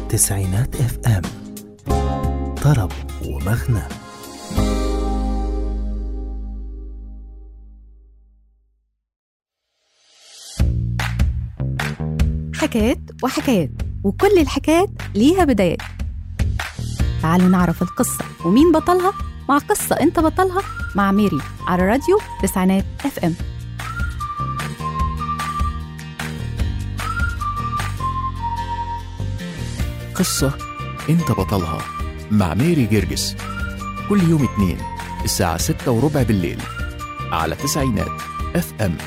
تسعينات اف ام طرب ومغنى حكايات وحكايات وكل الحكايات ليها بدايات تعالوا نعرف القصة ومين بطلها مع قصة انت بطلها مع ميري على راديو تسعينات اف ام قصة أنت بطلها مع ميري جرجس كل يوم اثنين الساعة ستة وربع بالليل على تسعينات اف ام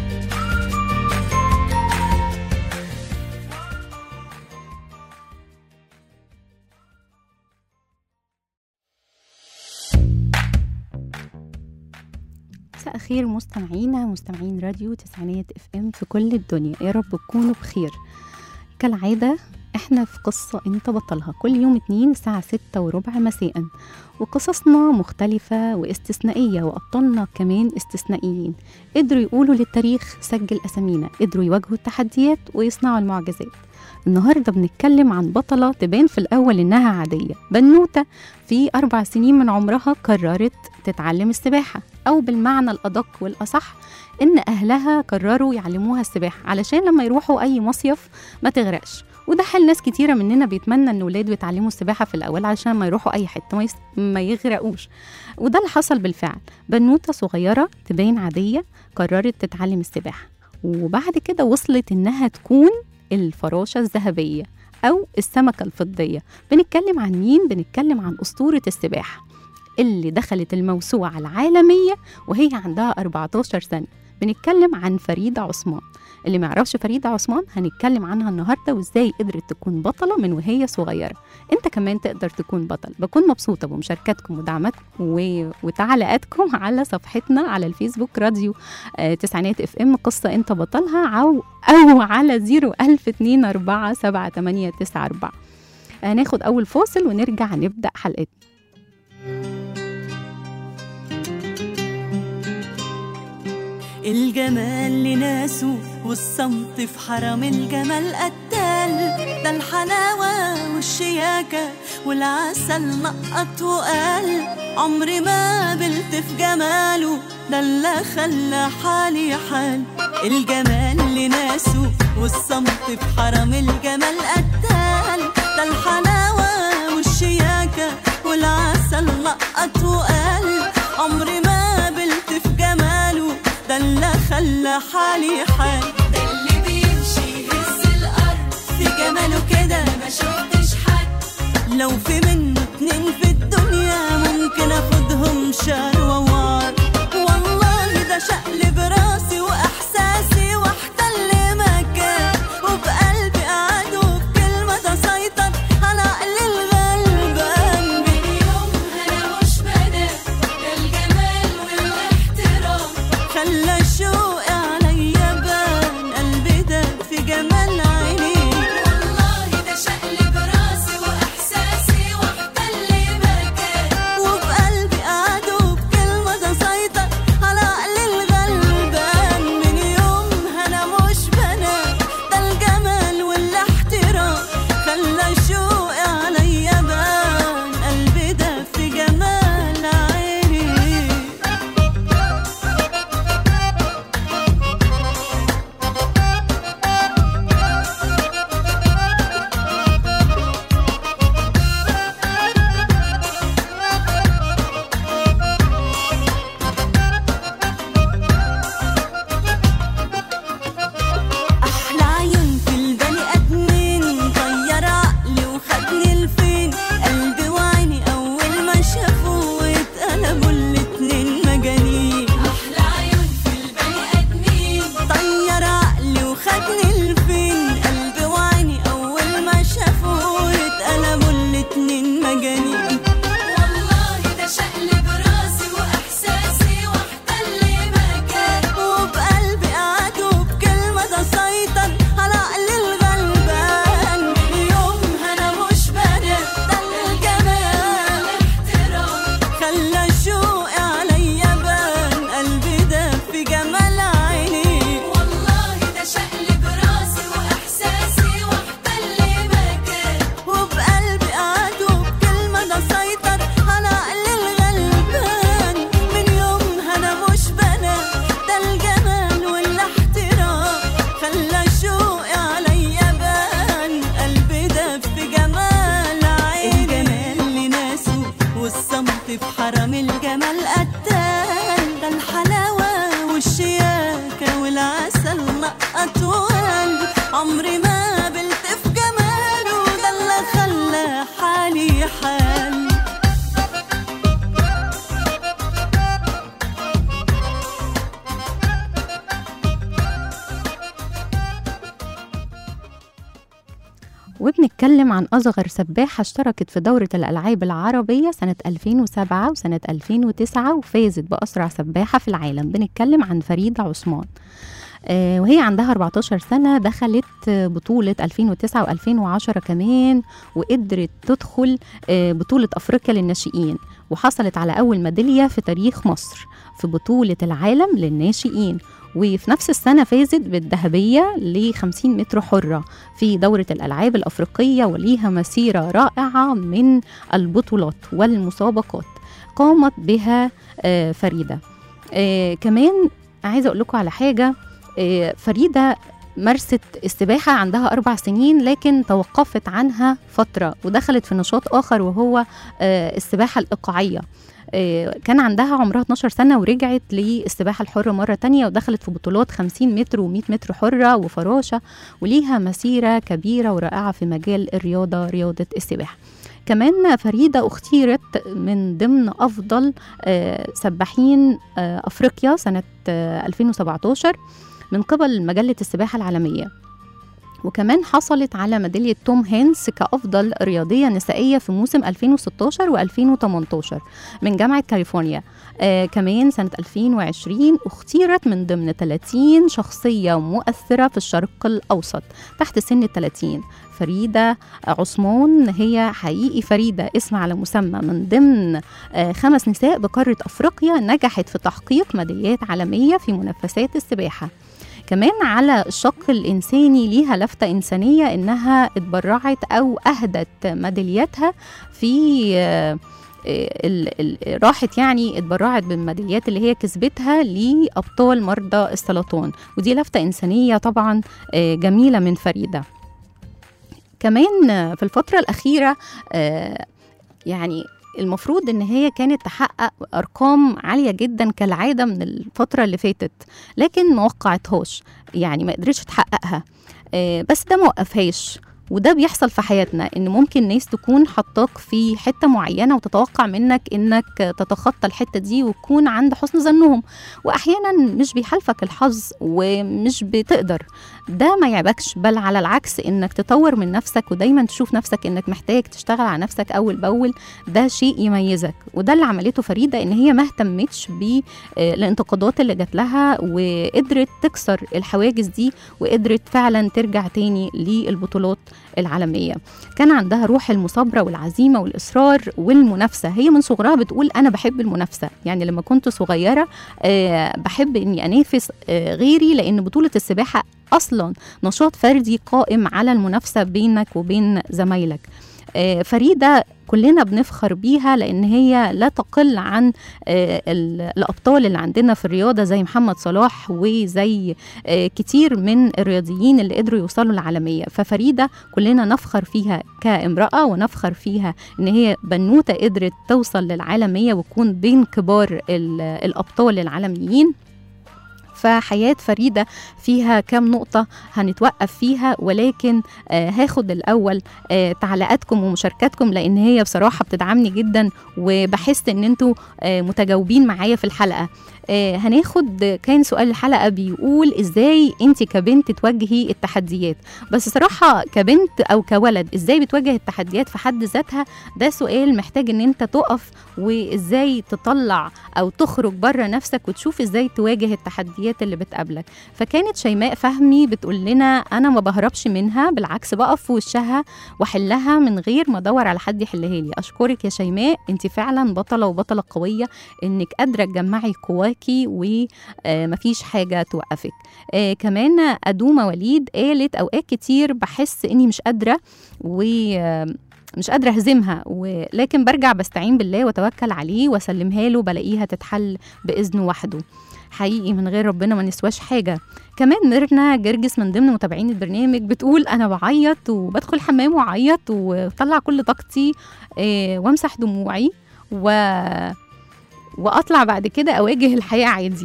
مساء الخير مستمعينا مستمعين راديو تسعينات اف ام في كل الدنيا يا رب تكونوا بخير كالعادة احنا في قصة انت بطلها كل يوم اتنين الساعة ستة وربع مساء وقصصنا مختلفة واستثنائية وأبطالنا كمان استثنائيين قدروا يقولوا للتاريخ سجل أسامينا قدروا يواجهوا التحديات ويصنعوا المعجزات النهاردة بنتكلم عن بطلة تبان في الأول إنها عادية بنوتة في أربع سنين من عمرها قررت تتعلم السباحة أو بالمعنى الأدق والأصح إن أهلها قرروا يعلموها السباحة علشان لما يروحوا أي مصيف ما تغرقش وده حال ناس كتيرة مننا بيتمنى إن ولاده يتعلموا السباحة في الأول علشان ما يروحوا أي حتة ما, يس... ما يغرقوش وده اللي حصل بالفعل بنوتة صغيرة تبين عادية قررت تتعلم السباحة وبعد كده وصلت إنها تكون الفراشة الذهبية أو السمكة الفضية بنتكلم عن مين؟ بنتكلم عن أسطورة السباحة اللي دخلت الموسوعة العالمية وهي عندها 14 سنة بنتكلم عن فريدة عثمان اللي ما يعرفش فريدة عثمان هنتكلم عنها النهاردة وازاي قدرت تكون بطلة من وهي صغيرة انت كمان تقدر تكون بطل بكون مبسوطة بمشاركاتكم ودعماتكم و... وتعليقاتكم على صفحتنا على الفيسبوك راديو آه تسعينات اف ام قصة انت بطلها او او على 01024 هناخد اول فاصل ونرجع نبدأ حلقتنا الجمال لناسه والصمت في حرم الجمال قتال ده الحلاوة والشياكة والعسل نقط وقال عمري ما قبلت في جماله ده اللي خلى حالي حال الجمال لناسه والصمت في حرم الجمال قتال ده الحلاوة والشياكة والعسل نقط وقال عمري ما قبلت في جماله ده اللي خلى حالي حال ده اللي بيمشي يهز الارض في جماله كده ما شفتش حد لو في منه اتنين في الدنيا ممكن اخدهم شهر ووار والله ده شقلب راسي واحساسي واحتل مكان وبقلبي قعد وبكلمه تسيطر على عقل الغلبان من يومها انا مش بنام ده الجمال والاحترام خلى شوقي عليا بان قلبي ده في جمال عينيك والله ده شقلب راسي واحساسي واحتل مكان وبقلبي قعد حال وبنتكلم عن أصغر سباحة اشتركت في دورة الألعاب العربية سنة 2007 وسنة 2009 وفازت بأسرع سباحة في العالم بنتكلم عن فريدة عثمان آه، وهي عندها 14 سنة دخلت آه، بطولة 2009 و2010 كمان وقدرت تدخل آه، بطولة أفريقيا للناشئين وحصلت على أول ميدالية في تاريخ مصر في بطولة العالم للناشئين وفي نفس السنة فازت بالذهبية ل 50 متر حرة في دورة الألعاب الأفريقية وليها مسيرة رائعة من البطولات والمسابقات قامت بها آه، فريدة آه، كمان عايزة أقول لكم على حاجة آه، فريدة مارست السباحة عندها أربع سنين لكن توقفت عنها فترة ودخلت في نشاط آخر وهو آه، السباحة الإيقاعية آه، كان عندها عمرها 12 سنة ورجعت للسباحة الحرة مرة تانية ودخلت في بطولات 50 متر و100 متر حرة وفراشة وليها مسيرة كبيرة ورائعة في مجال الرياضة رياضة السباحة كمان فريدة اختيرت من ضمن أفضل آه، سباحين آه، أفريقيا سنة آه، 2017 من قبل مجلة السباحة العالمية وكمان حصلت على ميدالية توم هينس كأفضل رياضية نسائية في موسم 2016 و2018 من جامعة كاليفورنيا آه كمان سنة 2020 اختيرت من ضمن 30 شخصية مؤثرة في الشرق الأوسط تحت سن ال 30 فريدة عثمان هي حقيقي فريدة اسم على مسمى من ضمن آه خمس نساء بقارة أفريقيا نجحت في تحقيق ميداليات عالمية في منافسات السباحة كمان على الشق الإنساني ليها لفتة إنسانية إنها اتبرعت أو أهدت ميدالياتها في آه، ال- ال- راحت يعني اتبرعت بالميداليات اللي هي كسبتها لأبطال مرضى السرطان ودي لفتة إنسانية طبعا آه، جميلة من فريدة كمان آه، في الفترة الأخيرة آه، يعني المفروض ان هي كانت تحقق ارقام عاليه جدا كالعاده من الفتره اللي فاتت لكن ما وقعتهاش يعني ما قدرتش تحققها آه، بس ده ما وقفهاش وده بيحصل في حياتنا ان ممكن ناس تكون حطاك في حته معينه وتتوقع منك انك تتخطى الحته دي وتكون عند حسن ظنهم واحيانا مش بيحالفك الحظ ومش بتقدر ده ما يعبكش بل على العكس انك تطور من نفسك ودايما تشوف نفسك انك محتاج تشتغل على نفسك اول باول ده شيء يميزك وده اللي عملته فريده ان هي ما اهتمتش بالانتقادات اللي جات لها وقدرت تكسر الحواجز دي وقدرت فعلا ترجع تاني للبطولات العالميه كان عندها روح المثابره والعزيمه والاصرار والمنافسه هي من صغرها بتقول انا بحب المنافسه يعني لما كنت صغيره آه، بحب اني انافس آه، غيري لان بطوله السباحه اصلا نشاط فردي قائم على المنافسه بينك وبين زمايلك آه، فريده كلنا بنفخر بيها لان هي لا تقل عن آه، ال- الابطال اللي عندنا في الرياضه زي محمد صلاح وزي آه، كتير من الرياضيين اللي قدروا يوصلوا العالميه ففريده كلنا نفخر فيها كامراه ونفخر فيها ان هي بنوته قدرت توصل للعالميه وتكون بين كبار ال- الابطال العالميين فحياة فريدة فيها كام نقطة هنتوقف فيها ولكن آه هاخد الأول آه تعليقاتكم ومشاركاتكم لأن هي بصراحة بتدعمني جدا وبحس إن انتوا آه متجاوبين معايا في الحلقة آه هناخد كان سؤال الحلقة بيقول إزاي أنت كبنت تواجهي التحديات بس صراحة كبنت أو كولد إزاي بتواجه التحديات في حد ذاتها ده سؤال محتاج إن أنت تقف وإزاي تطلع أو تخرج بره نفسك وتشوف إزاي تواجه التحديات اللي بتقابلك فكانت شيماء فهمي بتقول لنا أنا ما بهربش منها بالعكس بقف في وشها وأحلها من غير ما أدور على حد يحلها لي أشكرك يا شيماء أنت فعلا بطلة وبطلة قوية إنك قادرة تجمعي قواكي ومفيش حاجة توقفك آه كمان أدومة وليد قالت أوقات كتير بحس إني مش قادرة و آه، مش قادرة أهزمها ولكن برجع بستعين بالله وأتوكل عليه وأسلمها له بلاقيها تتحل بإذنه وحده حقيقي من غير ربنا ما نسواش حاجة كمان ميرنا جرجس من ضمن متابعين البرنامج بتقول أنا بعيط وبدخل الحمام وأعيط وطلع كل طاقتي آه، وامسح دموعي و... واطلع بعد كده اواجه الحياه عادي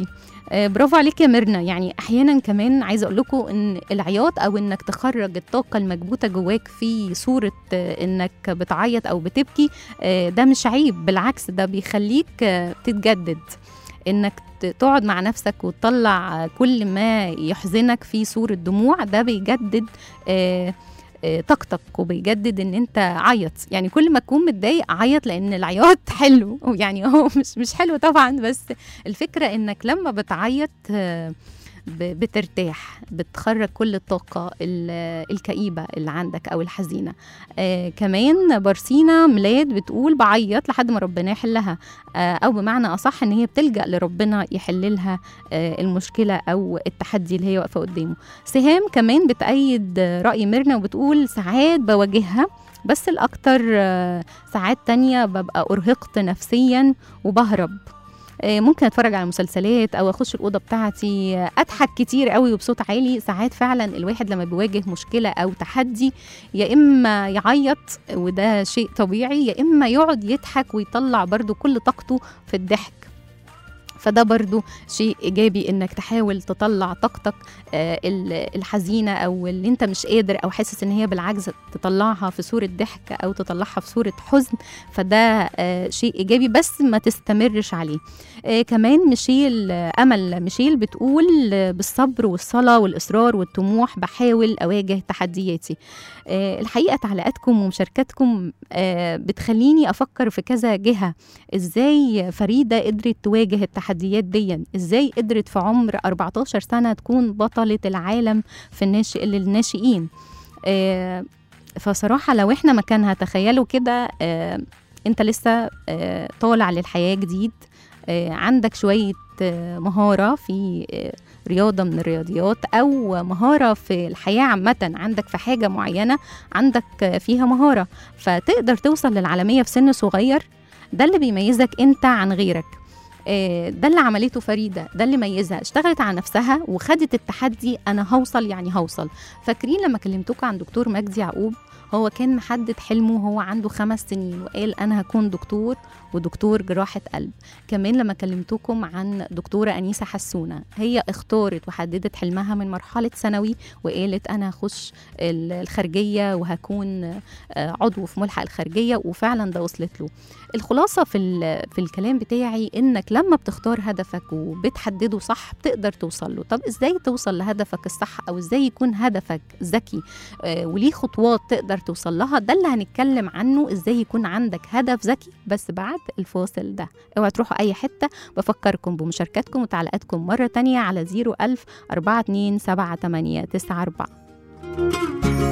آه، برافو عليك يا ميرنا يعني احيانا كمان عايزه اقول لكم ان العياط او انك تخرج الطاقه المكبوته جواك في صوره آه، انك بتعيط او بتبكي آه، ده مش عيب بالعكس ده بيخليك آه، تتجدد انك ت- تقعد مع نفسك وتطلع آه، كل ما يحزنك في صوره دموع ده بيجدد آه، آه، طاقتك وبيجدد ان انت عيط يعني كل ما تكون متضايق عيط لان العياط حلو يعني هو مش مش حلو طبعا بس الفكره انك لما بتعيط آه، ب- بترتاح بتخرج كل الطاقة ال- الكئيبة اللي عندك أو الحزينة آه كمان بارسينا ميلاد بتقول بعيط لحد ما ربنا يحلها آه أو بمعنى أصح إن هي بتلجأ لربنا يحللها آه المشكلة أو التحدي اللي هي واقفة قدامه سهام كمان بتأيد آه، رأي ميرنا وبتقول ساعات بواجهها بس الأكتر آه، ساعات تانية ببقى أرهقت نفسيا وبهرب آه، ممكن اتفرج على مسلسلات او اخش الاوضه بتاعتي آه، اضحك كتير قوي وبصوت عالي ساعات فعلا الواحد لما بيواجه مشكله او تحدي يا اما يعيط وده شيء طبيعي يا اما يقعد يضحك ويطلع برضو كل طاقته في الضحك فده برضو شيء ايجابي انك تحاول تطلع طاقتك آه، ال- الحزينه او اللي انت مش قادر او حاسس ان هي بالعكس تطلعها في صوره ضحك او تطلعها في صوره حزن فده آه، شيء ايجابي بس ما تستمرش عليه آه، كمان ميشيل آه، امل ميشيل بتقول آه، بالصبر والصلاه والاصرار والطموح بحاول اواجه تحدياتي آه، الحقيقه تعليقاتكم ومشاركاتكم آه، بتخليني افكر في كذا جهه ازاي فريده قدرت تواجه التحديات دي ازاي قدرت في عمر 14 سنه تكون بطله العالم في الناشئ للناشئين آه، فصراحه لو احنا مكانها تخيلوا كده آه، انت لسه آه، طالع للحياه جديد آه، عندك شويه آه، مهاره في آه، رياضه من الرياضيات او مهاره في الحياه عامه عندك في حاجه معينه عندك آه، فيها مهاره فتقدر توصل للعالميه في سن صغير ده اللي بيميزك انت عن غيرك آه، ده اللي عملته فريده ده اللي ميزها اشتغلت على نفسها وخدت التحدي انا هوصل يعني هوصل فاكرين لما كلمتكم عن دكتور مجدي يعقوب هو كان محدد حلمه وهو عنده خمس سنين وقال انا هكون دكتور ودكتور جراحه قلب كمان لما كلمتكم عن دكتوره انيسه حسونه هي اختارت وحددت حلمها من مرحله ثانوي وقالت انا هخش ال- الخارجيه وهكون آه، عضو في ملحق الخارجيه وفعلا ده وصلت له الخلاصه في ال- في الكلام بتاعي انك لما بتختار هدفك وبتحدده صح بتقدر توصل له طب ازاي توصل لهدفك الصح او ازاي يكون هدفك ذكي آه، وليه خطوات تقدر توصل لها ده اللي هنتكلم عنه ازاي يكون عندك هدف ذكي بس بعد الفاصل ده اوعوا تروحوا اي حته بفكركم بمشاركاتكم وتعليقاتكم مره تانية على 01000 42 78 94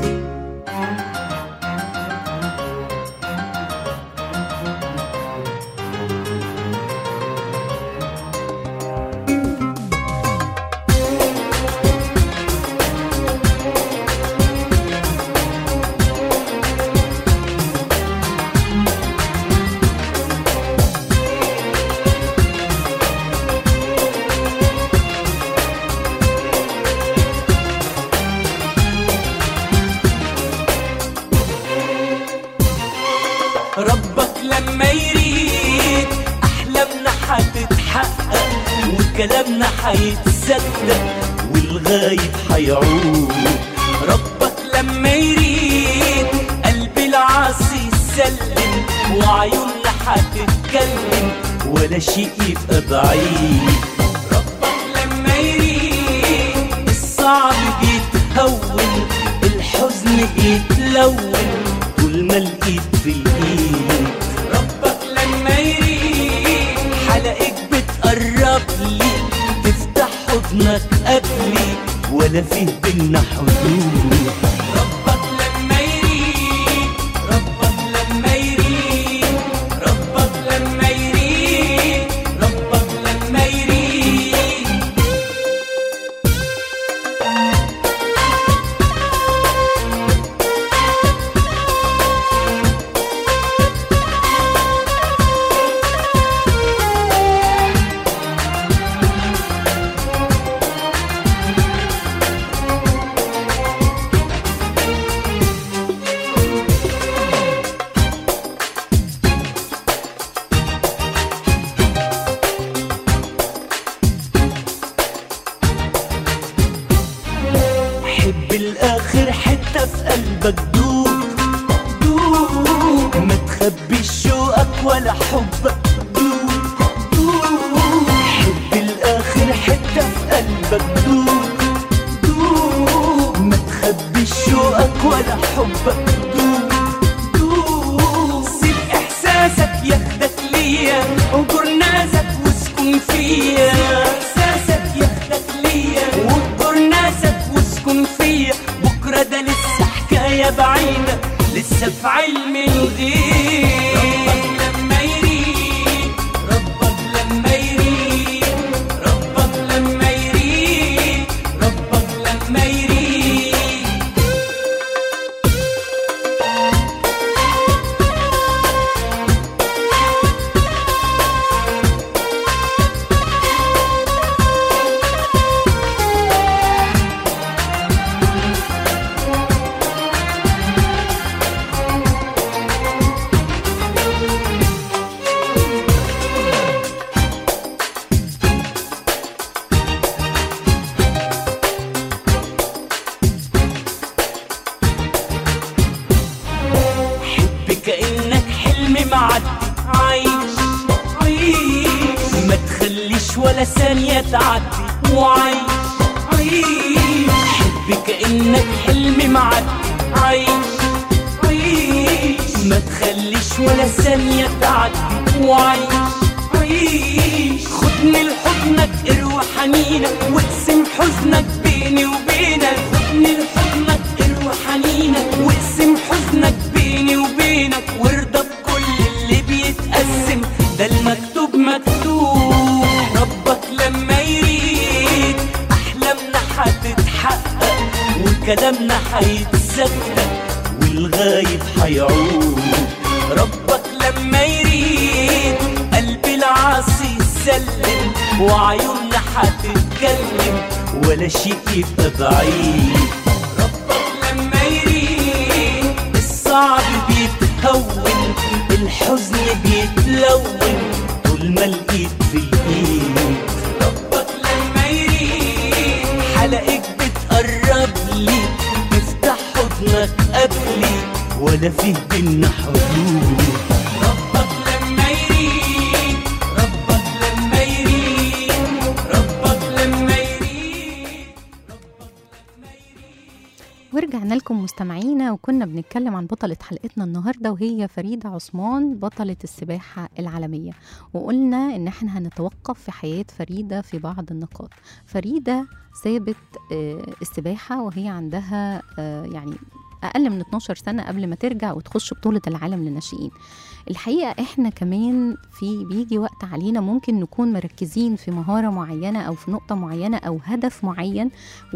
ربك لما يريد احلامنا حتتحقق وكلامنا حيتصدق والغايب حيعود ربك لما يريد قلب العاصي يسلم وعيوننا حتتكلم ولا شيء يبقى ضعيف ربك لما يريد الصعب بيتهون الحزن يتلون طول ما الايد في الايد ربك لما يريد حلقك بتقرب لي تفتح حضنك قبلي ولا فيه بينا حدود ربك لما يريد ربك لما يريد ربك لما يريد ربك لما يريد قلبك دوب دوب ما تخبيش شوقك ولا حبك دوب دوب حب الاخر حتة في قلبك دوب دوب ما تخبيش شوقك ولا حبك دوب دوب سيب احساسك ياخدك ليا وجر ناسك واسكن فيا احساسك ياخدك ليا وجر ناسك واسكن فيا بكره ده لسه حكايه بعيده لسه في علم الغيب ربك لما يريد ربك لما يريد ربك لما يريد ربك لما يريد حب كأنك حلم معدي عايش عيش ما تخليش ولا ثانية تعدي وعيش عيش حب كأنك حلم معدي عايش عيش ما تخليش ولا ثانية تعدي وعيش عيش خدني لحضنك اروى حنينك واقسم حزنك بيني وبينك خدني لحضنك اروى حنينك واقسم حزنك بيني وبينك وارضى بكل اللي بيتقسم ده المكتوب مكتوب ربك لما يريد احلامنا هتتحقق وكلامنا هيتصدق والغايب هيعود ربك لما يريد قلب العاصي يسلم وعيوننا هتتكلم ولا شيء يبقى بعيد ربك لما يريد الصعب بيتهون الحزن بيتلون طول ما الايد في الايد ربك لما يريد حلقك بتقرب لي تفتح حضنك قبلي ولا فيه بينا حدود ربك لما يريد ربك لما يريد ربك لما يريد ورجعنا لكم مستمعينا وكنا بنتكلم عن بطلة حلقتنا النهاردة وهي فريدة عثمان بطلة السباحة العالمية وقلنا إن احنا هنتوقف في حياة فريدة في بعض النقاط فريدة سابت آه، السباحة وهي عندها آه، يعني أقل من 12 سنة قبل ما ترجع وتخش بطولة العالم للناشئين الحقيقة احنا كمان في بيجي وقت علينا ممكن نكون مركزين في مهارة معينة أو في نقطة معينة أو هدف معين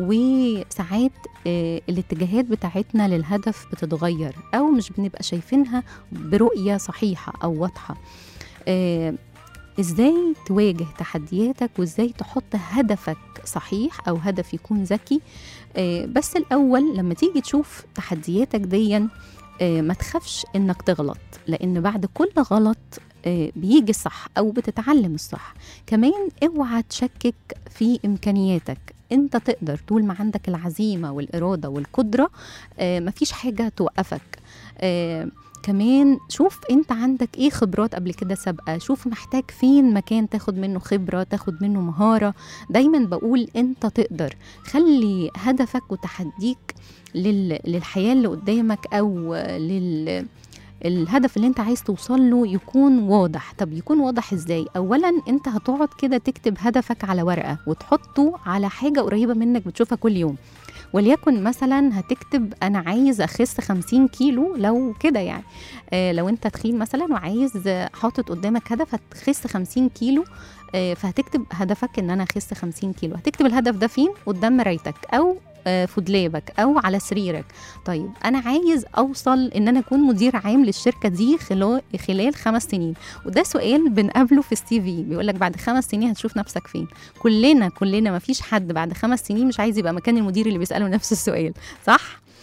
وساعات آه، الاتجاهات بتاعتنا للهدف بتتغير او مش بنبقى شايفينها برؤيه صحيحه او واضحه آه، ازاي تواجه تحدياتك وازاي تحط هدفك صحيح او هدف يكون ذكي آه، بس الاول لما تيجي تشوف تحدياتك ديا آه، ما تخافش انك تغلط لان بعد كل غلط آه، بيجي الصح او بتتعلم الصح كمان اوعى تشكك في امكانياتك انت تقدر طول ما عندك العزيمه والاراده والقدره آه، مفيش حاجه توقفك آه، كمان شوف انت عندك ايه خبرات قبل كده سابقه شوف محتاج فين مكان تاخد منه خبره تاخد منه مهاره دايما بقول انت تقدر خلي هدفك وتحديك لل... للحياه اللي قدامك او لل الهدف اللي انت عايز توصل له يكون واضح طب يكون واضح ازاي اولا انت هتقعد كده تكتب هدفك على ورقه وتحطه على حاجه قريبه منك بتشوفها كل يوم وليكن مثلا هتكتب انا عايز اخس 50 كيلو لو كده يعني آه لو انت تخين مثلا وعايز آه، حاطط قدامك هدف هتخس 50 كيلو آه فهتكتب هدفك ان انا اخس 50 كيلو هتكتب الهدف ده فين قدام مرايتك او آه، في دولابك او على سريرك طيب انا عايز اوصل ان انا اكون مدير عام للشركه دي خلال خلال خمس سنين وده سؤال بنقابله في السي في بيقول لك بعد خمس سنين هتشوف نفسك فين كلنا كلنا ما فيش حد بعد خمس سنين مش عايز يبقى مكان المدير اللي بيساله نفس السؤال صح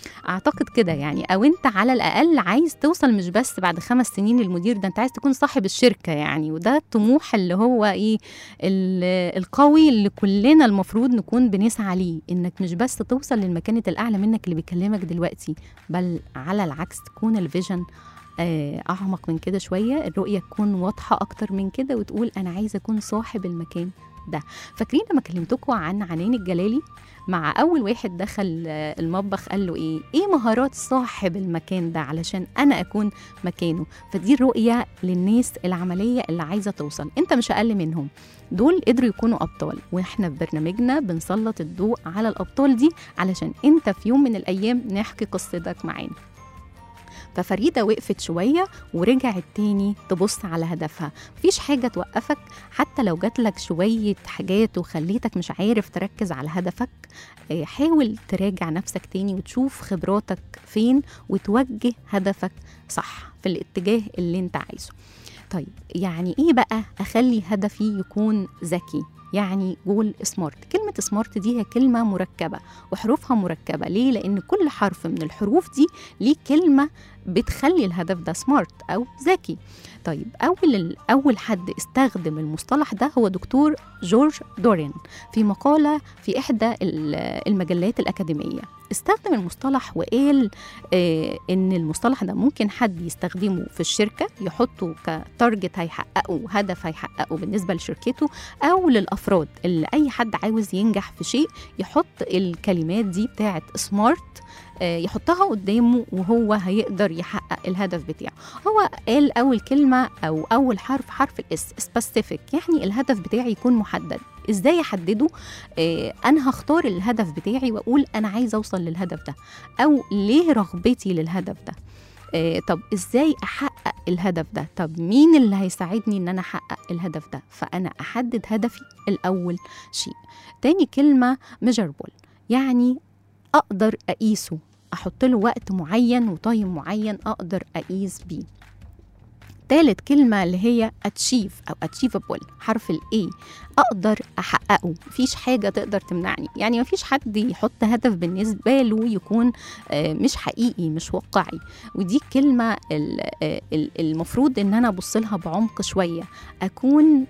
اعتقد كده يعني او انت على الاقل عايز توصل مش بس بعد خمس سنين للمدير ده انت عايز تكون صاحب الشركه يعني وده الطموح اللي هو ايه ال- القوي اللي كلنا المفروض نكون بنسعى ليه انك مش بس توصل للمكانه الاعلى منك اللي بيكلمك دلوقتي بل على العكس تكون الفيجن آه، اعمق من كده شويه الرؤيه تكون واضحه اكتر من كده وتقول انا عايزه اكون صاحب المكان ده فاكرين لما كلمتكم عن عنان الجلالي مع اول واحد دخل آه، المطبخ قال له ايه ايه مهارات صاحب المكان ده علشان انا اكون مكانه فدي الرؤيه للناس العمليه اللي عايزه توصل انت مش اقل منهم دول قدروا يكونوا ابطال واحنا في برنامجنا بنسلط الضوء على الابطال دي علشان انت في يوم من الايام نحكي قصتك معانا ففريدة وقفت شوية ورجعت تاني تبص على هدفها مفيش حاجة توقفك حتى لو جاتلك شوية حاجات وخليتك مش عارف تركز على هدفك آه، حاول تراجع نفسك تاني وتشوف خبراتك فين وتوجه هدفك صح في الاتجاه اللي انت عايزه طيب يعني ايه بقى اخلي هدفي يكون ذكي يعني جول سمارت كلمة سمارت دي هي كلمة مركبة وحروفها مركبة ليه؟ لأن كل حرف من الحروف دي ليه كلمة بتخلي الهدف ده سمارت أو ذكي طيب أول أول حد استخدم المصطلح ده هو دكتور جورج دورين في مقالة في إحدى ال- المجلات الأكاديمية استخدم المصطلح وقال آه إن المصطلح ده ممكن حد يستخدمه في الشركة يحطه كتارجت هيحققه هدف هيحققه بالنسبة لشركته أو للأفراد اللي أي حد عاوز ينجح في شيء يحط الكلمات دي بتاعت سمارت آه، يحطها قدامه وهو هيقدر يحقق الهدف بتاعه هو قال اول كلمه او اول حرف حرف الاس سبيسيفيك يعني الهدف بتاعي يكون محدد ازاي احدده آه انا هختار الهدف بتاعي واقول انا عايز اوصل للهدف ده او ليه رغبتي للهدف ده آه طب ازاي احقق الهدف ده طب مين اللي هيساعدني ان انا احقق الهدف ده فانا احدد هدفي الاول شيء تاني كلمه measurable يعني اقدر اقيسه احط له وقت معين وتايم معين اقدر اقيس بيه تالت كلمة اللي هي achieve أو achievable حرف ال A أقدر أحققه مفيش حاجة تقدر تمنعني يعني مفيش حد يحط هدف بالنسبة له يكون آه، مش حقيقي مش واقعي ودي كلمة ال- آه، ال- المفروض إن أنا أبص لها بعمق شوية أكون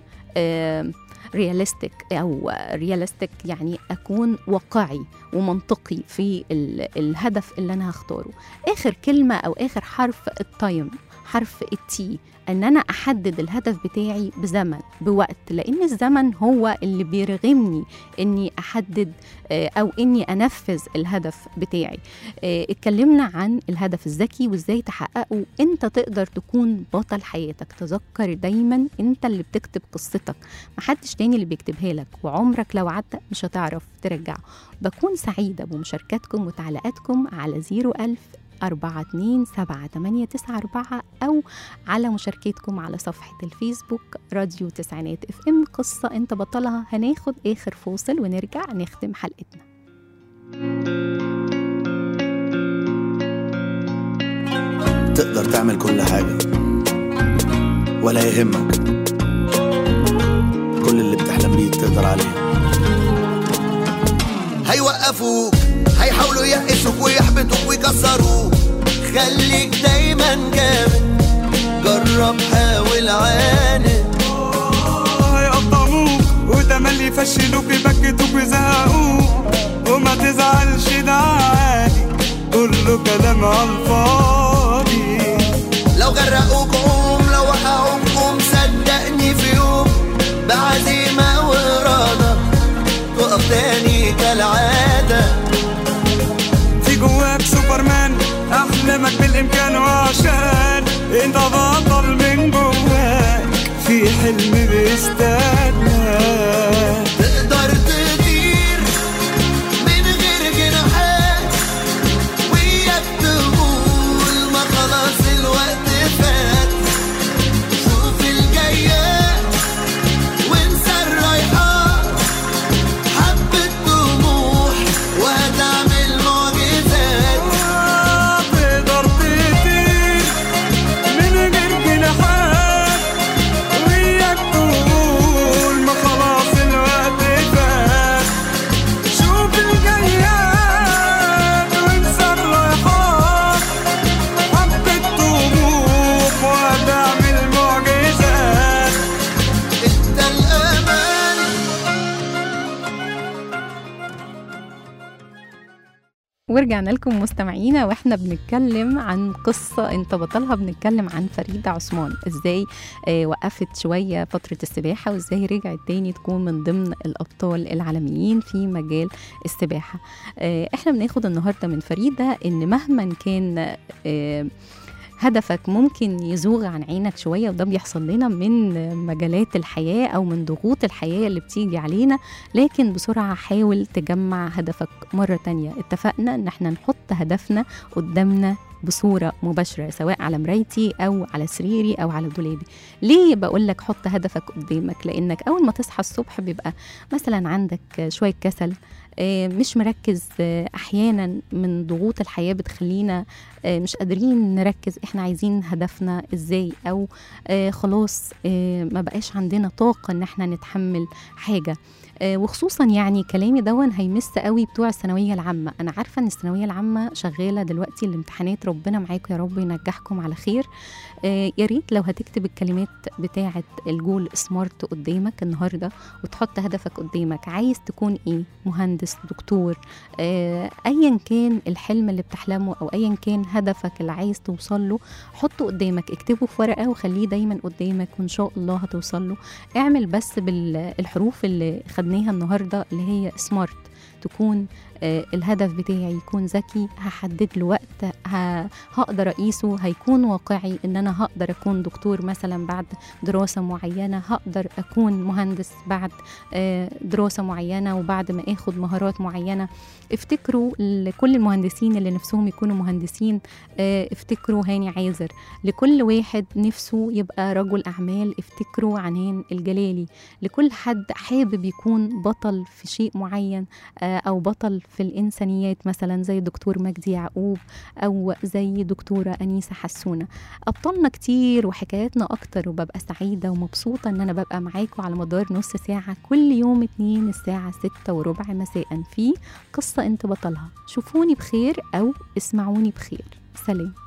رياليستيك او رياليستيك يعني اكون واقعي ومنطقي في ال- الهدف اللي انا هختاره اخر كلمه او اخر حرف التايم حرف التي ان انا احدد الهدف بتاعي بزمن بوقت لان الزمن هو اللي بيرغمني اني احدد آه، او اني انفذ الهدف بتاعي آه، اتكلمنا عن الهدف الذكي وازاي تحققه انت تقدر تكون بطل حياتك تذكر دايما انت اللي بتكتب قصتك محدش تاني اللي بيكتبها لك وعمرك لو عدى مش هتعرف ترجعه بكون سعيدة بمشاركتكم وتعليقاتكم على 01000 أربعة اتنين سبعة تمانية تسعة أربعة أو على مشاركتكم على صفحة الفيسبوك راديو تسعينات اف ام قصة انت بطلها هناخد آخر فاصل ونرجع نختم حلقتنا تقدر تعمل كل حاجة ولا يهمك كل اللي بتحلم بيه تقدر عليه هيوقفوك هيحاولوا يقسوك ويحبطوك ويكسروك خليك دايما جامد جرب حاول عاند هيقطعوك وتملي يفشلوك يبكتوك ويزهقوك وما تزعلش ده عادي كله كلام على الفاضي لو غرقوك قوم لو وقعوك قوم صدقني في يوم بعزيمة وإرادة تقف تاني كالعادة في جواك سوبرمان احلامك بالامكان وعشان انت بطل من جواك في حلم بيستناك تقدر تطير من غير جناحات وياك تقول ما خلاص الوقت فات شوف الجايات وانسى الرايحات حبة طموح وهتعمل معجزات تقدر ورجعنا لكم مستمعينا واحنا بنتكلم عن قصة انت بطلها بنتكلم عن فريدة عثمان ازاي آه وقفت شوية فترة السباحة وازاي رجعت تاني تكون من ضمن الأبطال العالميين في مجال السباحة آه احنا بناخد النهاردة من فريدة ان مهما كان آه هدفك ممكن يزوغ عن عينك شوية وده بيحصل لنا من مجالات الحياة أو من ضغوط الحياة اللي بتيجي علينا لكن بسرعة حاول تجمع هدفك مرة تانية اتفقنا ان احنا نحط هدفنا قدامنا بصورة مباشرة سواء على مرايتي أو على سريري أو على دولابي ليه بقول لك حط هدفك قدامك لأنك أول ما تصحى الصبح بيبقى مثلا عندك شوية كسل آه، مش مركز آه، أحيانا من ضغوط الحياة بتخلينا آه، مش قادرين نركز احنا عايزين هدفنا ازاي او آه خلاص آه ما بقاش عندنا طاقة ان احنا نتحمل حاجة آه وخصوصا يعني كلامي دون هيمس قوي بتوع الثانوية العامة انا عارفة ان الثانوية العامة شغالة دلوقتي الامتحانات ربنا معاكم يا رب ينجحكم على خير آه يا ريت لو هتكتب الكلمات بتاعة الجول سمارت قدامك النهاردة وتحط هدفك قدامك عايز تكون ايه مهندس دكتور آه ايا كان الحلم اللي بتحلمه او ايا كان هدفك اللي عايز توصل له حطه قدامك اكتبه في ورقه وخليه دايما قدامك وان شاء الله هتوصل له اعمل بس بالحروف اللي خدناها النهارده اللي هي سمارت تكون آه، الهدف بتاعي يكون ذكي هحدد له وقت ه- هقدر اقيسه هيكون واقعي ان انا هقدر اكون دكتور مثلا بعد دراسه معينه هقدر اكون مهندس بعد آه، دراسه معينه وبعد ما اخد مهارات معينه افتكروا لكل المهندسين اللي نفسهم يكونوا مهندسين آه، افتكروا هاني عازر لكل واحد نفسه يبقى رجل اعمال افتكروا عنان الجلالي لكل حد حابب يكون بطل في شيء معين آه، او بطل في الانسانيات مثلا زي الدكتور مجدي يعقوب او زي دكتوره انيسه حسونه ابطالنا كتير وحكاياتنا اكتر وببقى سعيده ومبسوطه ان انا ببقى معاكم على مدار نص ساعه كل يوم اتنين الساعه ستة وربع مساء في قصه انت بطلها شوفوني بخير او اسمعوني بخير سلام